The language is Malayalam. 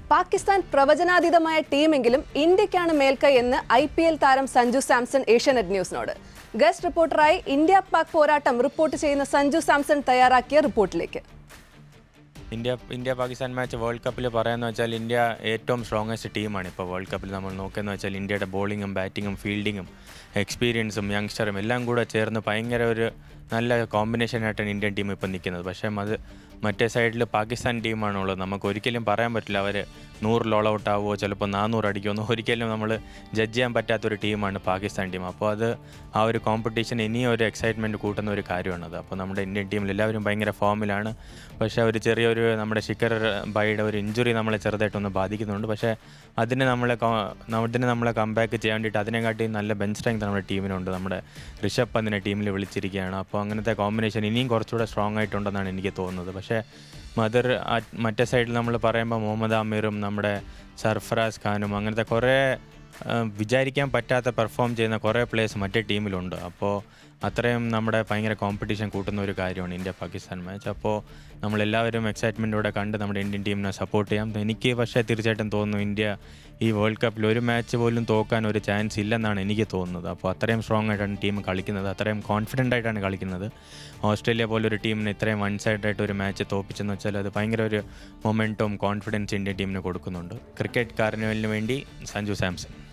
പാകിസ്ഥാൻ പ്രവചനാതീതമായ ടീമെങ്കിലും ഇന്ത്യക്കാണ് മേൽക്കൈ എന്ന് ഐ പി എൽ താരം സഞ്ജു സാംസൺ ഏഷ്യാനെറ്റ് ന്യൂസിനോട് ഗസ്റ്റ് റിപ്പോർട്ടറായി ഇന്ത്യ പാക് പോരാട്ടം റിപ്പോർട്ട് ചെയ്യുന്ന സഞ്ജു സാംസൺ തയ്യാറാക്കിയ റിപ്പോർട്ടിലേക്ക് India India Pakistan match world കപ്പിൽ പറയാന്ന് വെച്ചാൽ ഇന്ത്യ ഏറ്റവും സ്ട്രോങ്ങസ്റ്റ് ടീമാണ് ഇപ്പോൾ വേൾഡ് കപ്പിൽ നമ്മൾ നോക്കുകയെന്ന് വെച്ചാൽ ഇന്ത്യയുടെ ബോളിങ്ങും ബാറ്റിങ്ങും ഫീൽഡിങ്ങും എക്സ്പീരിയൻസും യങ്സ്റ്ററും എല്ലാം കൂടെ ചേർന്ന് ഭയങ്കര ഒരു നല്ല കോമ്പിനേഷനായിട്ടാണ് ഇന്ത്യൻ ടീം ഇപ്പോൾ നിൽക്കുന്നത് പക്ഷേ അത് മറ്റേ സൈഡിൽ പാകിസ്ഥാൻ ടീമാണുള്ളത് നമുക്ക് ഒരിക്കലും പറയാൻ പറ്റില്ല അവർ നൂറിൽ ഓൾ ഔട്ട് ആവുമോ ചിലപ്പോൾ നാനൂറ് അടിക്കുമോ ഒരിക്കലും നമ്മൾ ജഡ്ജ് ചെയ്യാൻ പറ്റാത്തൊരു ടീമാണ് പാകിസ്ഥാൻ ടീം അപ്പോൾ അത് ആ ഒരു കോമ്പറ്റീഷൻ ഇനിയും ഒരു എക്സൈറ്റ്മെൻറ്റ് കൂട്ടുന്ന ഒരു കാര്യമാണത് അപ്പോൾ നമ്മുടെ ഇന്ത്യൻ ടീമിൽ എല്ലാവരും ഭയങ്കര ഫോമിലാണ് പക്ഷേ ഒരു ചെറിയൊരു നമ്മുടെ ശിഖർ ബൈയുടെ ഒരു ഇഞ്ചുറി നമ്മളെ ചെറുതായിട്ടൊന്ന് ബാധിക്കുന്നുണ്ട് പക്ഷേ അതിന് നമ്മളെ കോ- അതിന് നമ്മളെ കംബാക്ക് ചെയ്യാൻ വേണ്ടിയിട്ട് അതിനെക്കാട്ടി നല്ല ബെഞ്ച് സ്ട്രെങ്ത് നമ്മുടെ ടീമിനുണ്ട് നമ്മുടെ ഋഷഭ് പന്തിനെ ടീമിൽ വിളിച്ചിരിക്കുകയാണ് അപ്പോൾ അങ്ങനത്തെ കോമ്പിനേഷൻ ഇനിയും കുറച്ചുകൂടെ സ്ട്രോങ് ആയിട്ടുണ്ടെന്നാണ് എനിക്ക് തോന്നുന്നത് പക്ഷേ മദർ മറ്റേ സൈഡിൽ നമ്മൾ പറയുമ്പോൾ മുഹമ്മദ് ആമിറും നമ്മുടെ സർഫറാസ് ഖാനും അങ്ങനത്തെ കുറേ ആ, വിചാരിക്കാൻ പറ്റാത്ത പെർഫോം ചെയ്യുന്ന കുറേ പ്ലേയേഴ്സ് മറ്റേ ടീമിലുണ്ട് അപ്പോൾ അത്രയും നമ്മുടെ ഭയങ്കര കോമ്പറ്റീഷൻ കൂട്ടുന്ന ഒരു കാര്യമാണ് ഇന്ത്യ പാകിസ്ഥാൻ മാച്ച് അപ്പോൾ നമ്മളെല്ലാവരും എക്സൈറ്റ്മെൻറ്റോടെ കണ്ട് നമ്മുടെ ഇന്ത്യൻ ടീമിനെ സപ്പോർട്ട് ചെയ്യാം എനിക്ക് പക്ഷേ തീർച്ചയായിട്ടും തോന്നുന്നു ഇന്ത്യ ഈ വേൾഡ് കപ്പിൽ ഒരു മാച്ച് പോലും തോക്കാൻ ഒരു ചാൻസ് ഇല്ലെന്നാണ് എനിക്ക് തോന്നുന്നത് അപ്പോൾ അത്രയും സ്ട്രോങ് ആയിട്ടാണ് ടീം കളിക്കുന്നത് അത്രയും കോൺഫിഡൻ്റ് ആയിട്ടാണ് കളിക്കുന്നത് ഓസ്ട്രേലിയ പോലൊരു ടീമിന് ഇത്രയും വൺ സൈഡായിട്ട് ഒരു മാച്ച് തോപ്പിച്ചെന്ന് വെച്ചാൽ അത് ഭയങ്കര ഒരു മൊമെൻറ്റും കോൺഫിഡൻസ് ഇന്ത്യൻ ടീമിന് കൊടുക്കുന്നുണ്ട് ക്രിക്കറ്റ് കാർണിവലിന് വേണ്ടി സഞ്ജു സാംസൺ